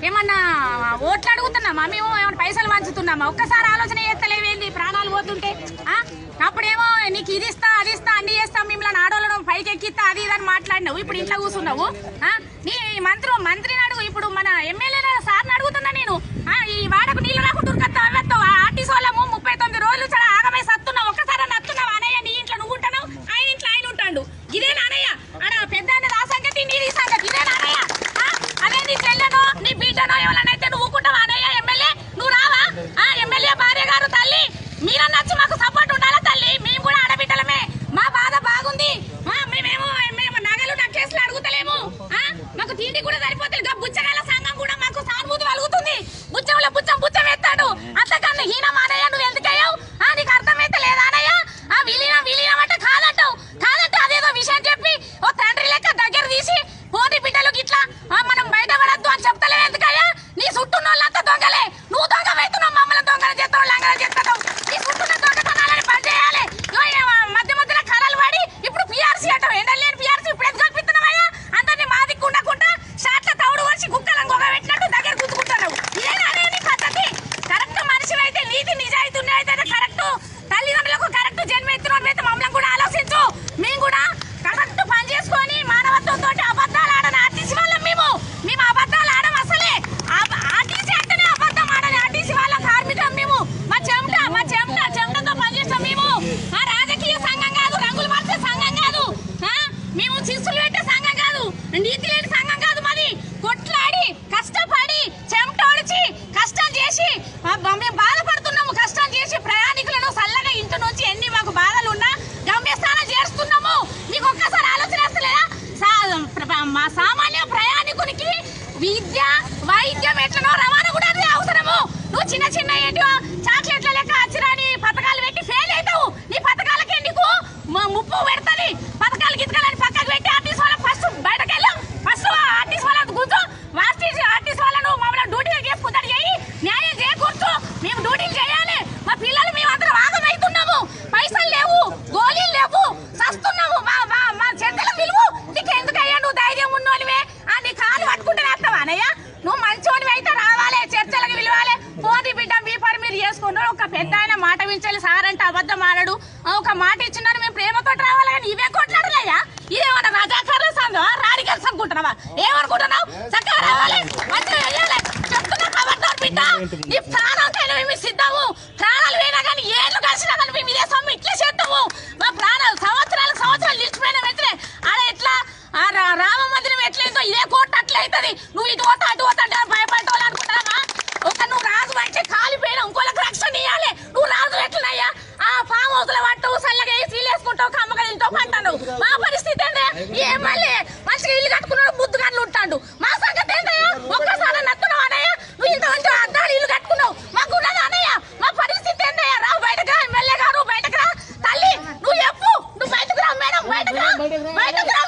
ఏమన్నా ఓట్లు అడుగుతున్నామా మేము ఏమన్నా పైసలు పంచుతున్నామా ఒక్కసారి ఆలోచన చేస్తలేవేంది ప్రాణాలు పోతుంటే ఆ? అప్పుడేమో నీకు ఇది ఇస్తా అది ఇస్తా అన్ని చేస్తాం మిమ్మల్ని ఆడోళ్ళను పైకి ఎక్కిస్తా అది ఇది అని మాట్లాడినావు ఇప్పుడు ఇంట్లో కూర్చున్నావు ఆ? నీ మంత్రి మంత్రిని అడుగు ఇప్పుడు మన ఎమ్మెల్యే సార్ని అడుగుతున్నా నేను ఆ, ఈ వాడకు నీళ్ళు రాకుండా ఉరకత్తావు అవ్వెత్తావు ఆర్టీసీ వాళ్ళము ముప్పై తొమ్మిది రోజులు చాలా ఆగమై సత్తున్నావు ఒక్కసారి నత్తున్నావు అనయ్య నీ ఇంట్లో నువ్వు ఉంటాను ఆయన ఇంట్లో ఆయన ఉంటాడు ఇదే నానయ్య ఆడ పెద్ద ఆయన ఆ సంగతి నీది ఈ సంగతి ఇదే నానయ్య ఆ? అదే నీ చెల్లెనో నీ బిడ్డనో ఎవరినైతే నువ్వు ఊకుంటావా అనయ్య ఎమ్మెల్యే నువ్వు రావా ఆ ఎమ్మెల్యే భార్య గారు తల్లి మీరన్నా వచ్చి మాకు సపోర్ట్ ఉండాలా తల్లి మేము కూడా ఆడబిడ్డలమే మా బాధ బాగుంది ఆ, మేమేమో మేము నగలు నా కేసులు అడుగుతలేము ఆ? మాకు తిండి కూడా సరిపోతుంది ఇంకా బుచ్చగాల సంఘం కూడా మాకు సానుభూతి కలుగుతుంది బుచ్చంలో బుచ్చం బుచ్చం ఎత్తాడు అంతకన్నా హీనం అనయ్య నువ్వు ఎందుకయ్యావు ఆ, నీకు అర్థమైతే లేదా అనయ్య ఆ విలీనం విలీనం అంటే కాదంటావు కాదంటే అదేదో విషయం చెప్పి ఓ తండ్రి లెక్క దగ్గర తీసి పోనీ బిడ్డలు గిట్లా ఆ, మనం బయట పడద్దు అని చెప్తలేవు ఎందుకయ్యా నీ చుట్టూ వాళ్ళంతా దొంగలే నువ్వు దొంగ అవుతున్నావు మమ్మల్ని దొంగలు చేస్తావు లంగలు చేస్తావు నీ చుట్టూ దొంగతనాలని బంద్ చేయాలి ఇగో ఈ మధ్య మధ్యలో కరాలు వాడి ఇప్పుడు పిఆర్సీ అంటావు ఎండలేని పిఆర్సీ ఇప్పుడు ఎందుకు కల్పిస్తున్నావయ్యా అందరినీ మా దిక్కు ఉండకుండా షాట్ల తౌడు వచ్చి కుక్కలను గొగ పెట్టినట్టు దగ్గర గుర్తుకుంటున్నావు ఇదేనా నీ పద్ధతి కరెక్ట్ మనిషి అయితే నీతి నిజాయితీ అయితే కరెక్ట్ తల్లిదండ్రులకు కరెక్ట్ జన్మ ఎత్తున అయితే మమ్మల్ని కూడా ఆలోచించు మేము కూడా కరెక్ట్ పని చేసుకొని మానవత్వంతో అబద్ధాలు ఆడని ఆర్టీసీ వాళ్ళం మేము మేము అబద్ధాలు ఆడం అసలే ఆ- ఆర్టీసీ అంటేనే అబద్ధం ఆడని ఆర్టీసీ వాళ్ళ కార్మికం మేము మా చెమట మా చెమట చెమటతో పనిచేస్తాం మేము ఆ రాజకీయ సంఘం కాదు రంగులు మార్చే సంఘం కాదు ఆ? మేము శిస్తులు పెట్టే సంఘం కాదు నీతి లేని సంఘం కాదు మాది కొట్లాడి కష్టపడి చెమట ఒడిచి కష్టం చేసి ఆ బ- మేము బాధపడుతున్నాము కష్టం చేసి ప్రయాణికులను చల్లగా ఇంటి నుంచి ఎన్ని మాకు బాధలు ఉన్నా గమ్యస్థానం చేస్తున్నాము మీకు ఒక్కసారి ఆలోచన వస్తలేదా సా- ప్ర- మా సామాన్య ప్రయాణికునికి విద్య వైద్యం ఎట్లనో రవాణా కూడా అది అవసరము నువ్వు చిన్న చిన్న ఏంటో చాక్లెట్ల లెక్క అచ్చిరాని పథకాలు పెట్టి ఫెయిల్ అవుతావు నీ పథకాలకే నీకు మ- ముప్పు పెడతది పథకాలు గితకాలని పక్కకు పెట్టి ఆర్టీసీ వాళ్ళ ఫస్ట్ బయటకు వెళ్ళాం ఫస్ట్ ఆర్టీసీ వాళ్ళని కూర్చో ఆర్టీసీ ఆర్టీసీ వాళ్ళను మమ్మల్ని డ్యూటీలు చేసుకుంటారు చేయి న్యాయం చేయకూర్చు మేము డ్యూటీలు చేయాలి మా పిల్లలు మేమందరం ఆగమవుతున్నాము పైసలు లేవు గోళీలు లేవు సస్తున్నాము మా మా మా చెడ్డల విలువ నీకు ఎందుకు అయ్యా నువ్వు ధైర్యం ఉన్నోనివే ఆ నీ కాలు పట్టుకుంటే వేస్తావా అనయ్య నువ్వు మంచోనివి అయితే రావాలి చర్చలకు విలువాలి పోనీ బిడ్డ మీ పని మీరు చేసుకుంటారు ఒక పెద్ద ఆయన మాట వించాలి సార్ అంటే అబద్ధం ఆడాడు ఆ, ఒక మాట ఇచ్చినారు మేము ప్రేమతో రావాలి కానీ ఇవే కొట్లాడలయ్యా ఇదేమన్నా రజాకారుల సంఘం రాడికల్స్ అనుకుంటున్నావా ఏమనుకుంటున్నావు చక్కగా రావాలి మంచిగా వెయ్యాలి చెప్తున్నా ఖబర్దార్ బిడ్డ నీ ప్రాణాలకైనా మేము సిద్ధము ప్రాణాలు పోయినా కానీ ఏళ్ళు కలిసినా కానీ మేము ఇదే సొమ్ము ఇట్లే చేద్దాము మా ప్రాణాలు సంవత్సరాలు సంవత్సరాలు నిలిచిపోయిన వెంటనే ఆడ ఎట్లా ఆ రా- రామ మందిరం ఎట్లయిందో ఇదే కోర్టు అట్లా అవుతుంది నువ్వు ఇటు పోతా అటు పోతా అంటే భయపడతావు అనుకుంటున్నావా ఒక నువ్వు రాజు అంటే కాలిపోయినా ఇంకోళ్ళకి రక్షణ ఇవ్వాలి నువ్వు రాజు ఎట్లనయ్యా ఆ ఫామ్ హౌస్ లో పట్టావు చల్లగా ఏసీలు వేసుకుంటావు కమ్మగా తింటావు పంటాను మా పరిస్థితి ఏంటే ఏం మళ్ళీ మంచిగా ఇల్లు కట్టుకున్నాడు ముద్దు గన్లు ఉంటాడు మా సంగతి ఏంటయ్యా ఒక్కసారి నత్తున్నావు అనయ్య నువ్వు ఇంత మంచి అద్దాలు ఇల్లు కట్టుకున్నావు మాకు ఉన్నది అనయ్య మా పరిస్థితి ఏంటయ్యా రా బయటకు రా ఎమ్మెల్యే గారు బయటకు రా తల్లి నువ్వు చెప్పు నువ్వు బయటకు రా మేడం బయటకు రా బయటకు రా